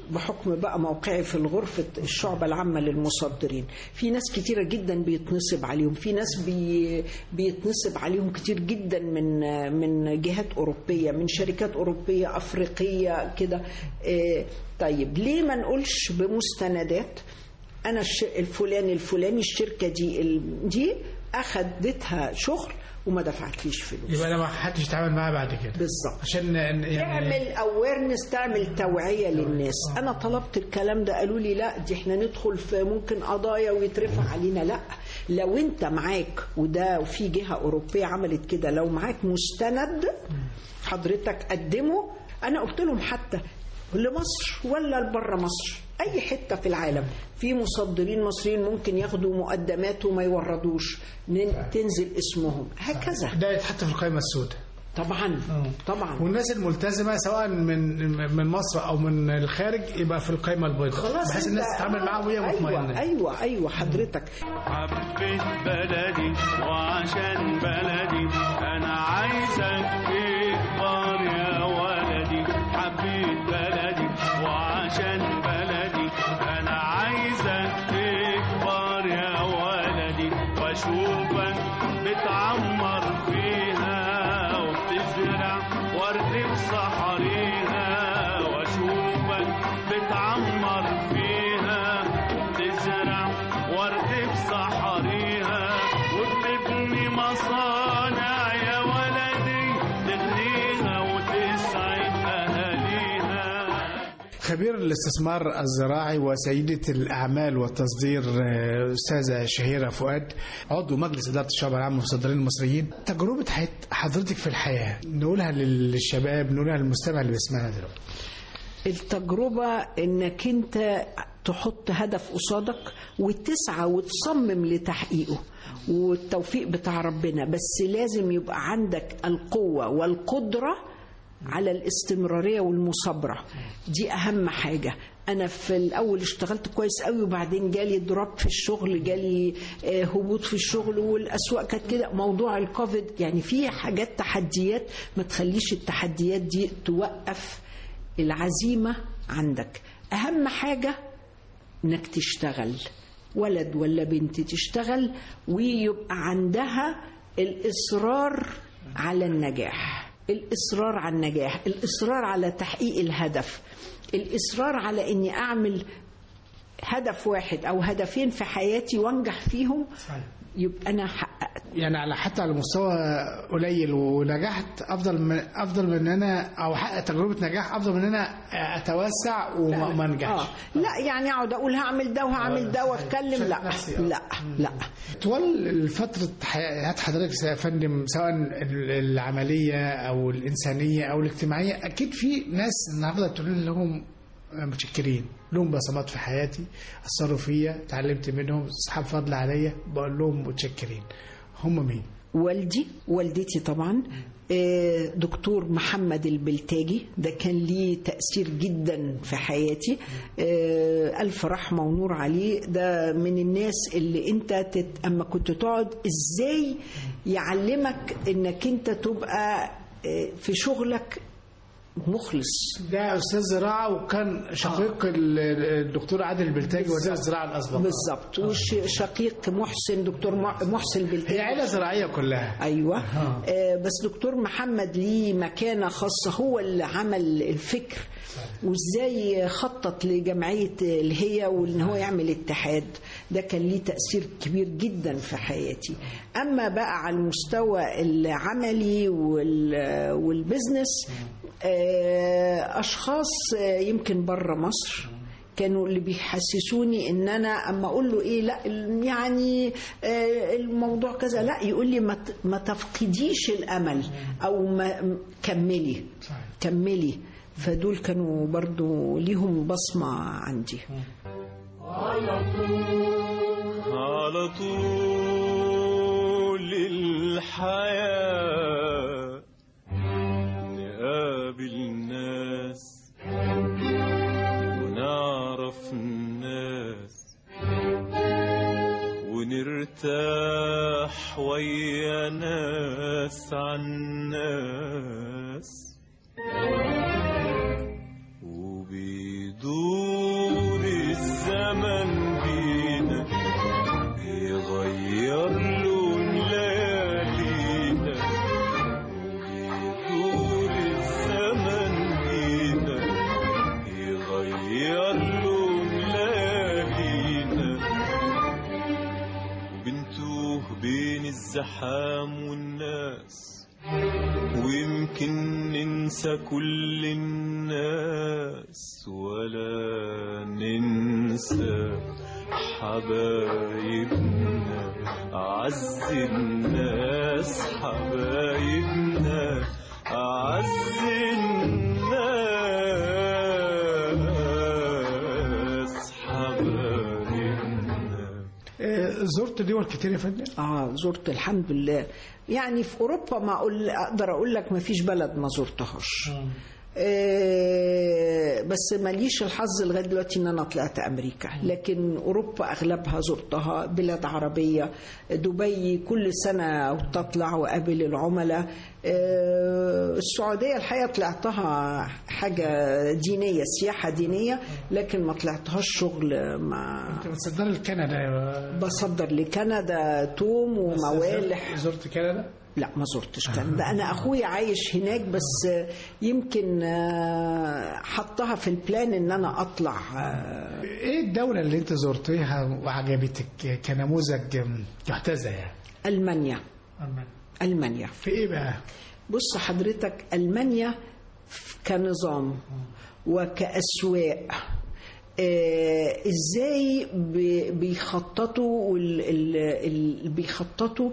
بحكم بقى موقعي في الغرفة الشعبة العامة للمصدرين في ناس كتيرة جدا بيتنصب عليهم في ناس بي بيتنصب عليهم كتير جدا من من جهات أوروبية من شركات أوروبية أفريقية كده آه، طيب ليه ما نقولش بمستندات أنا الش- الفلاني الفلاني الشركة دي ال- دي أخدتها شغل وما دفعتليش فلوس يبقى انا ما حدش يتعامل معاه بعد كده بالظبط عشان ن- يعني تعمل اويرنس تعمل توعيه للناس انا طلبت الكلام ده قالوا لي لا دي احنا ندخل في ممكن قضايا ويترفع علينا لا لو انت معاك وده وفي جهه اوروبيه عملت كده لو معاك مستند حضرتك قدمه انا قلت لهم حتى لمصر ولا لبره مصر اي حته في العالم في مصدرين مصريين ممكن ياخدوا مقدمات وما يوردوش ن- تنزل اسمهم هكذا ده يتحط في القائمه السوداء طبعا طبعا والناس الملتزمه سواء من من مصر او من الخارج يبقى في القائمه البيضاء خلاص بحيث الناس أنت- تتعامل معاها وهي ايوه مطمئنه ايوه ايوه حضرتك حبيت بلدي وعشان بلدي انا عايزك تكبر يا ولدي حبيت بلدي وعشان بلدي انا عايزك تكبر يا ولدي واشوفك بتعمر فيها وبتزرع ورد بصحريها واشوفك بتعمر فيها وبتزرع ورد بصحريها وبتبني مصانع يا ولدي تغنيها وتسعد اهاليها خبير الاستثمار الزراعي وسيدة الأعمال والتصدير آه، أستاذة شهيرة فؤاد عضو مجلس إدارة الشعب العام والمصدرين المصريين تجربة حياة حضرتك في الحياة نقولها للشباب نقولها للمستمع اللي بيسمعنا دلوقتي التجربة انك انت تحط هدف قصادك وتسعى وتصمم لتحقيقه والتوفيق بتاع ربنا بس لازم يبقى عندك القوة والقدرة على الاستمرارية والمصابرة دي أهم حاجة أنا في الأول اشتغلت كويس قوي وبعدين جالي دروب في الشغل جالي آه، هبوط في الشغل والأسواق كانت كده موضوع الكوفيد يعني في حاجات تحديات ما تخليش التحديات دي توقف العزيمة عندك أهم حاجة إنك تشتغل ولد ولا بنت تشتغل ويبقى عندها الإصرار على النجاح الإصرار على النجاح الإصرار على تحقيق الهدف الإصرار على إني أعمل هدف واحد أو هدفين في حياتي وأنجح فيهم يبقى أنا حققت يعني على حتى على مستوى قليل ونجحت افضل من افضل من ان انا او احقق تجربه نجاح افضل من ان انا اتوسع وما ما انجحش آه. لا يعني أقعد أقول هعمل ده وهعمل ده وأتكلم شايف لا نفسي، آه. لا لا طوال فترة حياة حضرتك يا فندم سواء العملية أو الإنسانية أو الاجتماعية أكيد في ناس النهاردة تقول لهم متشكرين لهم بصمات في حياتي أثروا فيا اتعلمت منهم أصحاب فضل عليا بقول لهم متشكرين هم مين؟ والدي والدتي طبعا آه، دكتور محمد البلتاجي ده كان ليه تأثير جدا في حياتي آه، ألف رحمة ونور عليه ده من الناس اللي انت تت... أما كنت تقعد ازاي يعلمك انك انت تبقى آه، في شغلك مخلص ده أستاذ زراعة وكان شقيق ال- الدكتور عادل البلتاجي وزير الزراعة الأسبق بالظبط وشقيق محسن دكتور مح- محسن البلتاجي هي عيلة زراعية كلها ايوه آه بس دكتور محمد ليه مكانه خاصه هو اللي عمل الفكر وازاي خطط لجمعيه الهي وان هو يعمل اتحاد ده كان ليه تاثير كبير جدا في حياتي اما بقى على المستوى العملي وال- والبزنس آه، اشخاص آه، يمكن بره مصر كانوا اللي بيحسسوني ان انا اما اقول له ايه لا يعني آه، الموضوع كذا لا يقول لي ما ت- ما تفقديش الامل او ما م- كملي كملي فدول كانوا برضو ليهم بصمة عندي على طول الحياة نقابل ناس ونعرف الناس ونرتاح ويا ناس عن ناس وبيدور بين الزحام والناس ويمكن ننسى كل الناس ولا ننسى حبايبنا أعز الناس حبايبنا أعز الناس حبايبنا آه، زرت دول كتير يا فندم اه زرت الحمد لله يعني في اوروبا ما اقول اقدر اقول لك ما فيش بلد ما زرتهاش آه، بس ماليش الحظ لغايه دلوقتي ان انا طلعت امريكا لكن اوروبا اغلبها زرتها بلاد عربيه دبي كل سنه تطلع وقابل العملاء آه، السعوديه الحقيقه طلعتها حاجه دينيه سياحه دينيه لكن ما طلعتهاش شغل مع انت بتصدر لكندا يا- بصدر لكندا توم وموالح زرت كندا لا ما زرتش كندا انا اخويا عايش هناك بس يمكن آه، حطها في البلان ان انا اطلع آه، ايه الدولة اللي انت زرتيها وعجبتك كنموذج يحتذى يعني المانيا المانيا في ايه بقى؟ بص حضرتك المانيا كنظام وكاسواق آه، ازاي ب- بيخططوا وال- ال- ال- بيخططوا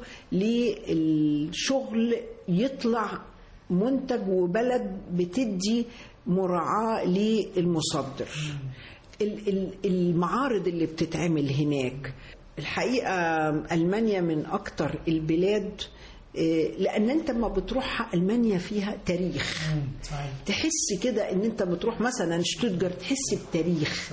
للشغل يطلع منتج وبلد بتدي مراعاة للمصدر ال- ال- المعارض اللي بتتعمل هناك الحقيقة ألمانيا من أكتر البلاد آه، لأن أنت لما بتروح ألمانيا فيها تاريخ تحس كده ان انت بتروح مثلا شتوتجارت تحس بتاريخ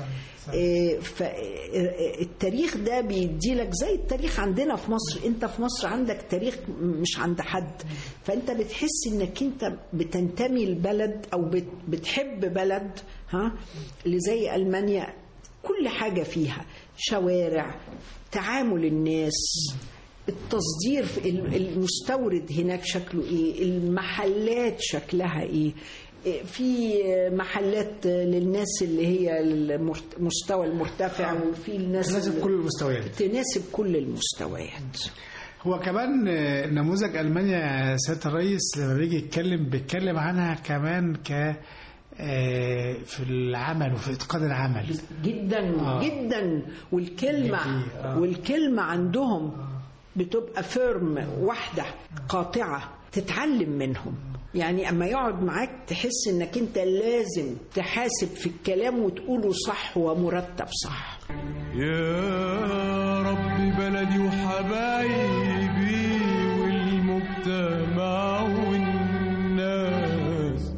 فالتاريخ ده بيدي لك زي التاريخ عندنا في مصر انت في مصر عندك تاريخ مش عند حد فانت بتحس انك انت بتنتمي لبلد او بت- بتحب بلد ها اللي زي المانيا كل حاجه فيها شوارع تعامل الناس التصدير في ال- المستورد هناك شكله ايه المحلات شكلها ايه إيه، في محلات للناس اللي هي المستوى المرتفع وفي الناس تناسب اللي- كل المستويات تناسب كل المستويات هو كمان آه، نموذج المانيا يا سياده الرئيس لما بيجي يتكلم بيتكلم عنها كمان ك آه، في العمل وفي اتقان العمل جدا آه. جدا والكلمة جميل، آه. والكلمة عندهم بتبقى فيرم واحدة قاطعة تتعلم منهم يعني اما يقعد معاك تحس انك انت لازم تحاسب في الكلام وتقوله صح ومرتب صح يا رب بلدي وحبايبي والمجتمع والناس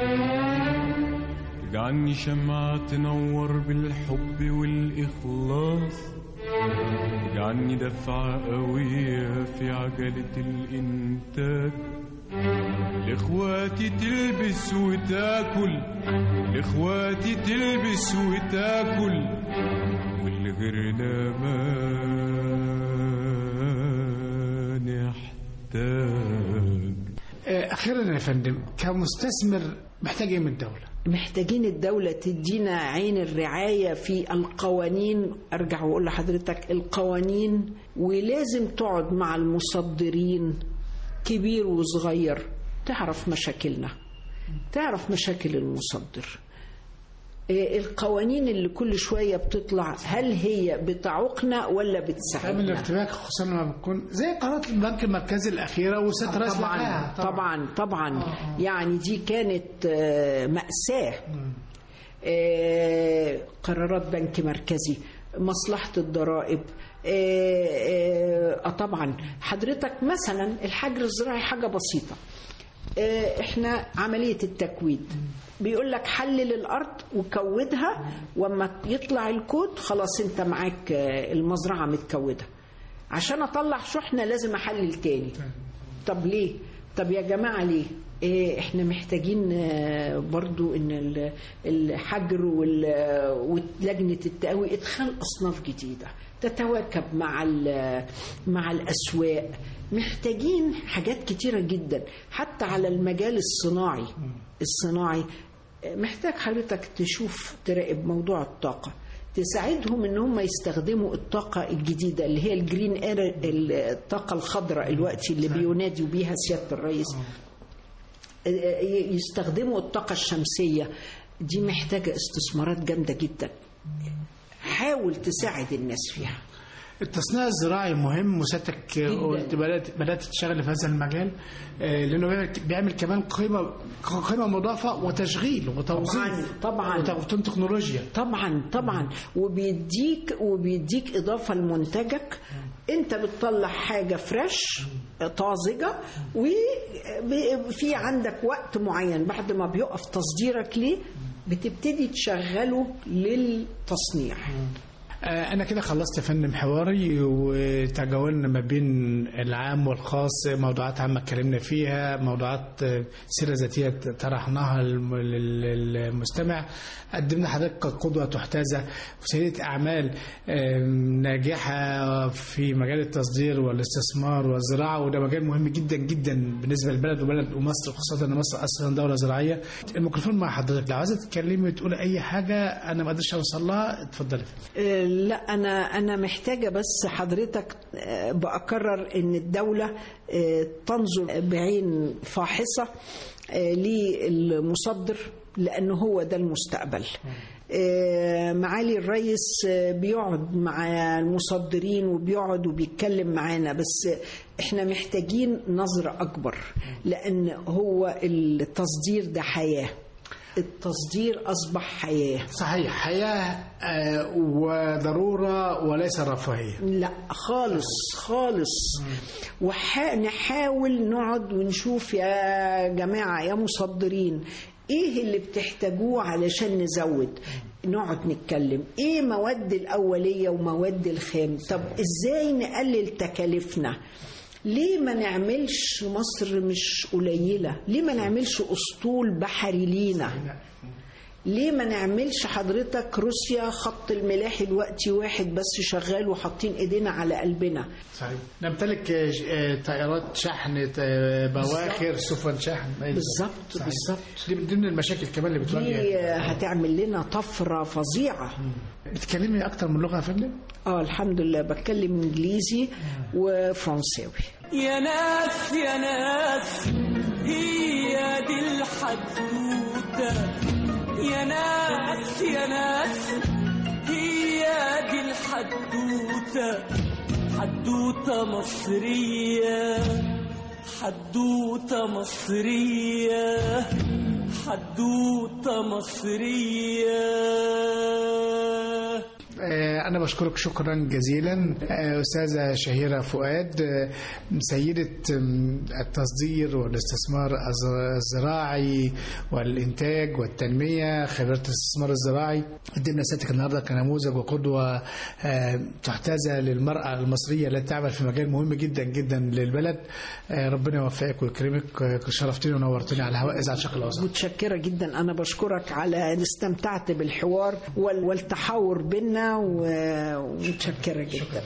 اجعلني شمعة تنور بالحب والإخلاص اجعلني دفعة قوية في عجلة الإنتاج لاخواتي تلبس وتاكل لاخواتي تلبس وتاكل والغيرنا ما نحتاج آه، اخيرا يا فندم كمستثمر محتاج ايه من الدوله؟ محتاجين الدولة تدينا عين الرعاية في القوانين أرجع وأقول لحضرتك القوانين ولازم تقعد مع المصدرين كبير وصغير تعرف مشاكلنا تعرف مشاكل المصدر إيه القوانين اللي كل شوية بتطلع هل هي بتعوقنا ولا تعمل بتساعدنا الارتباك خصوصا لما بتكون زي قرارات البنك المركزي الاخيره وست راس طبعا لحاها. طبعا طبعا يعني دي كانت آه، مأساة آه، قرارات بنك مركزي مصلحة الضرائب آه، آه، آه، طبعا حضرتك مثلا الحجر الزراعي حاجة بسيطة آه، احنا عملية التكويد بيقول لك حلل الارض وكودها واما يطلع الكود خلاص انت معاك آه، المزرعه متكوده عشان اطلع شحنه لازم احلل تاني طب ليه طب يا جماعه ليه إيه احنا محتاجين آه، برضو ان ال- الحجر وال- ولجنه التقوي ادخال اصناف جديده تتواكب مع ال- مع الاسواق محتاجين حاجات كتيره جدا حتى على المجال الصناعي الصناعي محتاج حضرتك تشوف تراقب موضوع الطاقة تساعدهم ان هم يستخدموا الطاقه الجديده اللي هي الجرين اير الطاقه الخضراء الوقت اللي بينادي بيها سياده الرئيس يستخدموا الطاقه الشمسيه دي محتاجه استثمارات جامده جدا حاول تساعد الناس فيها التصنيع الزراعي مهم وسيادتك قلت بدات بدات تشتغل في هذا المجال آه، لانه بيعمل- بيعمل كمان قيمه قيمه مضافه وتشغيل وتوظيف طبعاً. وتوظيف تكنولوجيا طبعا طبعا وبيديك وبيديك اضافه لمنتجك انت بتطلع حاجه فريش طازجه وفي عندك وقت معين بعد ما بيقف تصديرك ليه بتبتدي تشغله للتصنيع آه، أنا كده خلصت فن حواري وتجاوزنا ما بين العام والخاص موضوعات عامة اتكلمنا فيها موضوعات آه، سيرة ذاتية طرحناها للم- لل- للمستمع قدمنا حضرتك قدوة تحتذى وسيدة أعمال آه، ناجحة في مجال التصدير والاستثمار والزراعة وده مجال مهم جدا جدا بالنسبة للبلد وبلد ومصر خاصة أن مصر أصلا دولة زراعية الميكروفون مع حضرتك لو عايزة تتكلمي وتقولي أي حاجة أنا ما قدرتش أوصل لها اتفضلي آه، لا انا انا محتاجه بس حضرتك آه، باكرر ان الدوله آه، تنظر بعين فاحصه آه، للمصدر لانه هو ده المستقبل آه، معالي الرئيس آه، بيقعد مع المصدرين وبيقعد وبيتكلم معانا بس احنا محتاجين نظرة أكبر لأن هو التصدير ده حياة التصدير أصبح حياة صحيح حياة آه، وضرورة وليس رفاهية لا خالص خالص ونحاول نقعد ونشوف يا جماعة يا مصدرين ايه اللي بتحتاجوه علشان نزود نقعد نتكلم ايه مواد الاولية ومواد الخام طب ازاي نقلل تكاليفنا ليه ما نعملش مصر مش قليلة ليه ما نعملش اسطول بحري لينا ليه ما نعملش حضرتك روسيا خط الملاحي دلوقتي واحد بس شغال وحاطين ايدينا على قلبنا صحيح نمتلك آه، ش- آه، طائرات شحن آه، بواخر سفن شحن بالظبط صحيح. بالظبط دي من ضمن المشاكل كمان اللي دي بتواجه هتعمل لنا طفرة فظيعة بتتكلمي اكتر من لغه يا فندم اه الحمد لله بتكلم انجليزي وفرنساوي يا ناس يا ناس هي دي الحدوتة يا ناس يا ناس هي دي الحدوتة حدوتة مصرية حدوتة مصرية حدوتة مصرية آه، أنا بشكرك شكرا جزيلا آه، أستاذة شهيرة فؤاد آه، سيدة آم، التصدير والاستثمار الز- الزراعي والإنتاج والتنمية خبيرة الاستثمار الزراعي قدمنا سيادتك النهاردة كنموذج وقدوة آه، تحتذى للمرأة المصرية التي تعمل في مجال مهم جدا جدا للبلد آه، ربنا يوفقك ويكرمك آه، شرفتني ونورتني على هواء إذاعة شرق الأوسط متشكرة جدا أنا بشكرك على إن استمتعت بالحوار وال- والتحاور بينا و- ومتشكرة جدا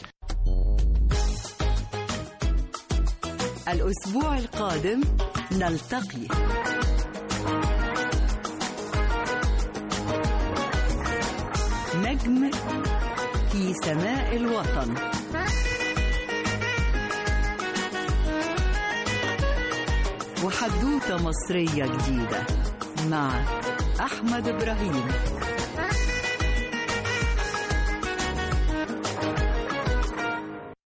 الأسبوع القادم نلتقي نجم في سماء الوطن وحدوتة مصرية جديدة مع أحمد إبراهيم